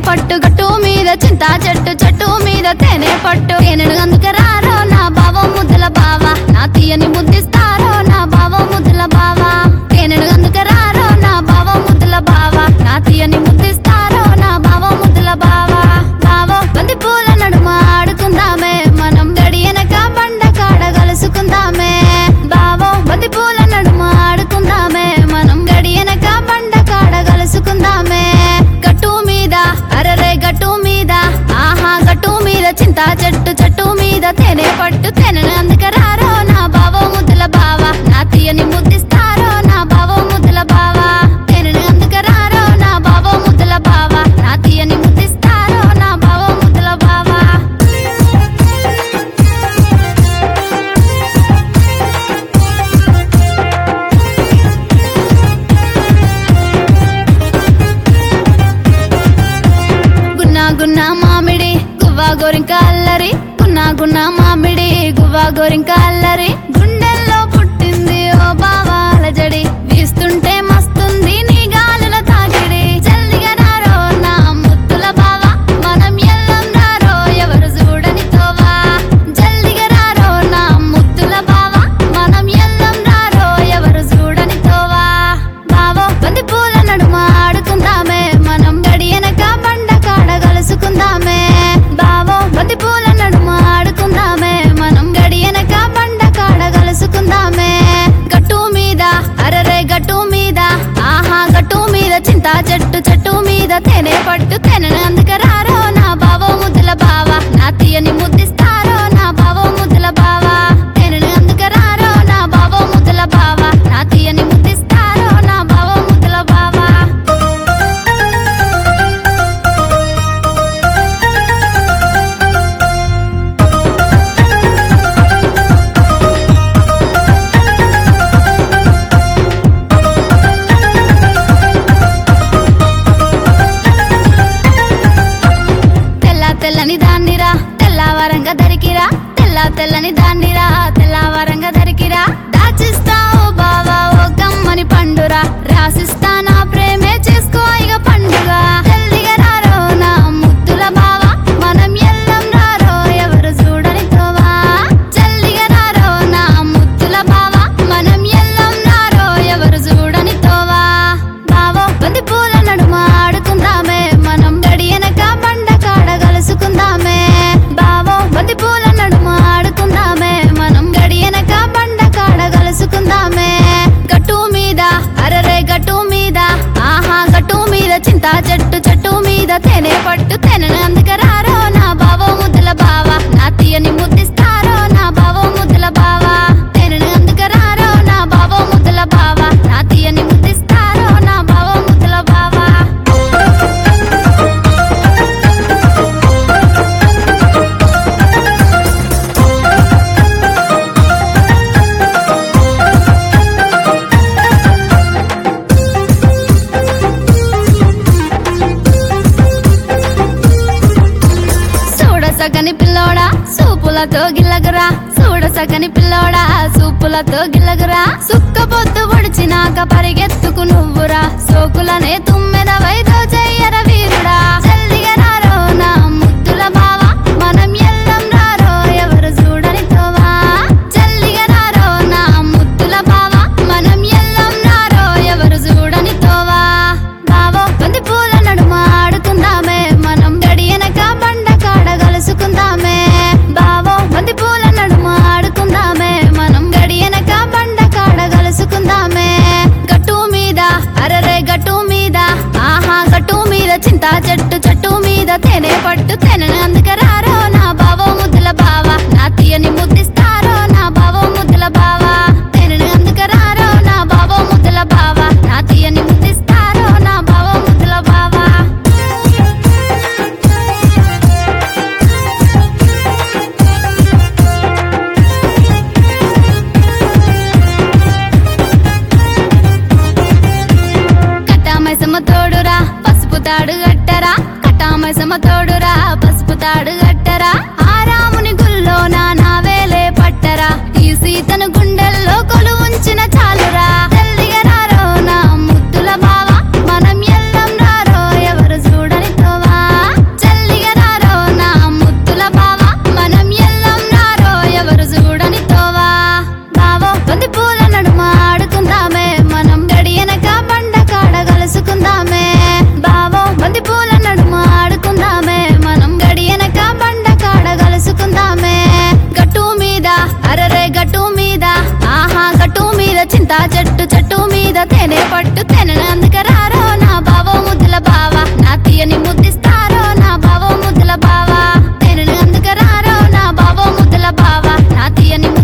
పట్టు గట్టు మీద చింత చెట్టు చెట్టు మీద తేనె పట్టు తేనెను అందుకరారో నా బావ ముద్దుల బావ నా తీయని ముద్దిస్తారో నా బావ ముద్దుల బావ తేనెను అందుకరారో నా బావ ముద్దుల బావ నా తీయని ముద్దిస్తారో నా బావ ముద్దుల బావ బావ బంతి పూల నడుమ ఆడుకుందామే మనం గడియనక బండ కాడ కలుసుకుందామే బావో బంతి పూల నడుమ ఆడుకుందామే మనం గడియనక బండ కాడ కలుసుకుందామే గట్టు మీద అరరే గట్టు మీద ఆహా గట్టు మీద చింత చెట్టు చెట్టు మీద తేనె పట్టు తేనెను అందుకరారో నా బావో ముద్దుల బావ నా తీయని ముద్దిస్తారో నా బావో ముద్దుల బావ తేనెను అందుకరారో నా బావో ముద్దుల బావ నా తీయని ముద్దిస్తారో నా బావో ముద్దుల బావ గున్నా గున్నా మామిడి గువ్వా గోరింక అల్లరి గున్నా గున్నా మామిడి గువ్వా గోరింక అల్లరి గుండెల్లో పుట్టింది ఓ బావా అలజడి వీస్తుంటే మస్తుంది నీ గాలుల తాకిడి జల్దిగా రారో నా ముద్దుల బావా మనం ఎల్లం రారో ఎవరు చూడని తోవా జల్దిగా రారో నా ముద్దుల బావా మనం ఎల్లం రారో ఎవరు చూడని తోవా బావో బంతి పూల నడుమ ఆడుకుందామే మనం గడియనక బండ కాడ కలుసుకుందామే బావో బంతి పూల నడుమ ఆడుకుందామే మనం గడియనక బండ కాడ కలుసుకుందామే గట్టు మీద అరరే గట్టు మీద ఆహా గట్టు మీద చింత చెట్టు చెట్టు మీద తేనె పట్టు తేనెను అందుకరారో నా బావో ముద్దుల బావ నా తీయని ముద్దిస్తారో నా బావో ముద్దుల బావ తేనెను అందుకరారో నా బావో ముద్దుల బావ నా తీయని ముద్దిస్తారో నా బావో ముద్దుల బావ తెల్ల తెల్లని దాన్నిరా తెల్లవారంగా దరికిరా తెల్ల తెల్లని దాన్నిరా తెల్లవారంగా దరికిరా దాచిస్తావు బావా ఓ గమ్మని పండురా రాసిస్తా నా ప్రేమే చేసుకో ఇక పండుగ జల్దిగా రారో నా ముద్దుల బావా మనం ఎల్లం రారో ఎవరు చూడని తోవా జల్దిగా రారో నా ముద్దుల బావా మనం ఎల్లం రారో ఎవరు చూడని తోవా బావో బంతి పూల నడుమ ఆడుకుందామే మనం గడియనక బండ కాడ కలుసుకుందామే బావో బంతి పూల నడుమ ఆడుకుందామే మనం గడియనక బండ కాడ కలుసుకుందామే గట్టు మీద అరరే గట్టు మీద ఆహా గట్టు మీద చింత చెట్టు చెట్టు మీద తేనె పట్టు తేనెను అందుకరారో నా బావో ముద్దుల బావ నా తీయని ముద్దిస్తారో నా బావో ముద్దుల బావ తేనెను అందుకరారో నా బావో ముద్దుల బావ నా తీయని ముద్దిస్తారో నా బావో ముద్దుల బావ చూడసగని పిల్లోడా సూపులతో గిల్లగరా చూడసగని పిల్లోడా సూపులతో గిల్లగరా సుక్క పొద్దు పొడిచినాక పరిగెత్తుకు నువ్వురా సోకులనే తుమ్మెద వైదో చెయ్యర వీరుడా జల్దిగా రారో నా ముద్దుల బావ మనం ఎల్లం రారో ఎవరు చూడని తోవా జల్దిగా రారో నా ముద్దుల బావ మనం ఎల్లం రారో ఎవరు చూడని తోవా బావో బంతి పూల నడుమ ఆడుకుందామే మనం గడియనక బండ కాడ కలుసుకుందామే బావో బంతి పూల నడుమ ఆడుకుందామే మనం గడియనక బండ కాడ కలుసుకుందామే గట్టు మీద అరరే గట్టు మీద ఆహా గట్టు మీద చింత చెట్టు చెట్టు మీద తేనె పట్టు తేనెను అందుకరారో నా బావో ముద్దుల బావ నా తీయని ముద్దిస్తారో నా బావో ముద్దుల బావ తేనెను అందుకరారో నా బావో ముద్దుల బావ నా తీయని ముద్దిస్తారో నా బావో ముద్దుల బావ కట్టామైసమ్మ తోడురా పసుపు తాడు గట్టరా కట్టామైసమ్మ తోడురా పసుపు చింత చెట్టు చెట్టు మీద తేనె పట్టు తేనె అందుకరారో నా బావో ముద్దుల బావా నా తీయని ముద్దిస్తారో నా బావో ముద్దుల బావా తేనె అందుకరారో నా బావో ముద్దుల బావా నా తీయని